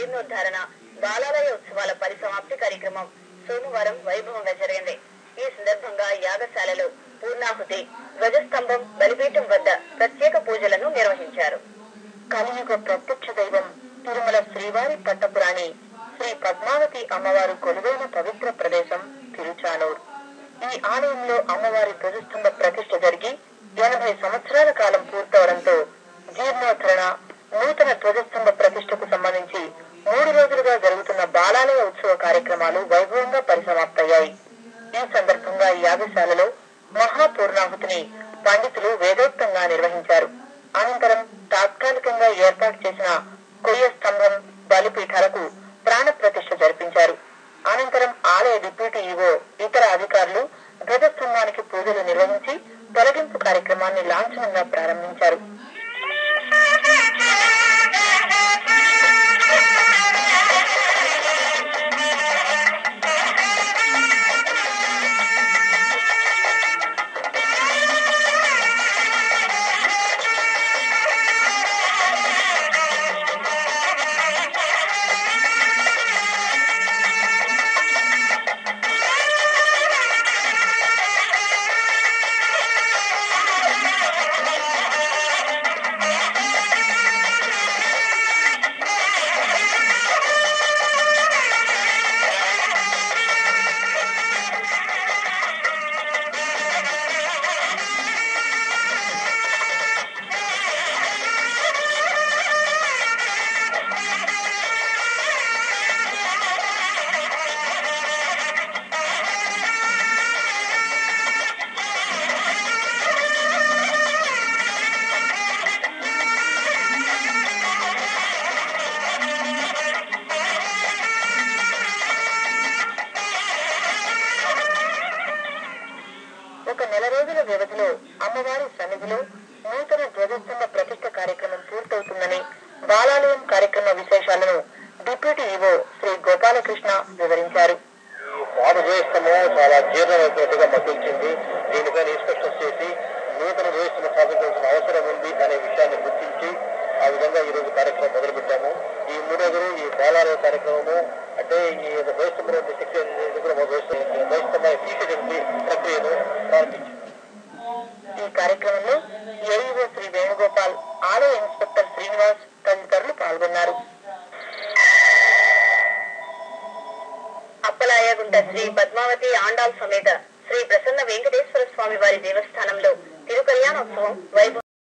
జీర్ణోద్ధారణ బాలాలయ ఉత్సవాల పరిసమాప్తి కార్యక్రమం సోమవారం వైభవంగా జరిగింది ఈ సందర్భంగా యాగశాలలో పూర్ణాహుతి ధ్వజస్తంభం బలిపీఠం వద్ద ప్రత్యేక పూజలను నిర్వహించారు కలియుగ ప్రత్యక్ష దైవం తిరుమల శ్రీవారి పట్టపురాణి శ్రీ పద్మావతి అమ్మవారు కొలువైన పవిత్ర ప్రదేశం తిరుచానూర్ ఈ ఆలయంలో అమ్మవారి ధ్వజస్తంభ ప్రతిష్ఠ జరిగి ఎనభై సంవత్సరాల కాలం పూర్తవడంతో జీర్ణోద్ధరణ నూతన ధ్వజస్తంభ ప్రతిష్టకు సంబంధించి మూడు రోజులుగా జరుగుతున్న బాలాలయ ఉత్సవ కార్యక్రమాలు వైభవంగా పరిసమాప్తయ్యాయి ఈ సందర్భంగా ఈ యాగశాలలో మహాపూర్ణాహుతిని పండితులు వేదోక్తంగా నిర్వహించారు అనంతరం తాత్కాలికంగా ఏర్పాటు చేసిన కొయ్య స్తంభం బలిపీఠాలకు ప్రాణ ప్రతిష్ఠ జరిపించారు అనంతరం ఆలయ డిప్యూటీ ఈవో ఇతర అధికారులు ధ్వజస్తంభానికి పూజలు నిర్వహించి తొలగింపు కార్యక్రమాన్ని లాంఛనంగా ప్రారంభించారు ఒక నెల రోజుల వ్యవధిలో అమ్మవారి సన్నిధిలో నూతన ధ్వజస్తంభ ప్రతిష్ఠ కార్యక్రమం పూర్తవుతుందని బాలాలయం కార్యక్రమ విశేషాలను డిప్యూటీ ఈవో శ్రీ గోపాలకృష్ణ వివరించారు ఈ పాత ద్వేషము చాలా జీర్ణమైనట్టుగా మద్దతించింది దీనిపైన ఇన్స్పెక్షన్ చేసి నూతన ద్వేషం స్థాపించాల్సిన అవసరం ఉంది అనే విషయాన్ని గుర్తించి ఆ విధంగా ఈ రోజు కార్యక్రమం మొదలుపెట్టాము ఈ మూడు రోజులు ఈ బాలాలయ కార్యక్రమము అంటే ఈ ద్వేషంలో శిక్ష ద్వేషమై తీసేటువంటి ప్రక్రియను ప్రారంభించింది ఈ కార్యక్రమంలో ఏఈఓ శ్రీ వేణుగోపాల్ ఆలయ ఇన్స్పెక్టర్ శ్రీనివాస్ తదితరులు పాల్గొన్నారు అప్పలాయగుంట శ్రీ పద్మావతి ఆండాల్ సమేత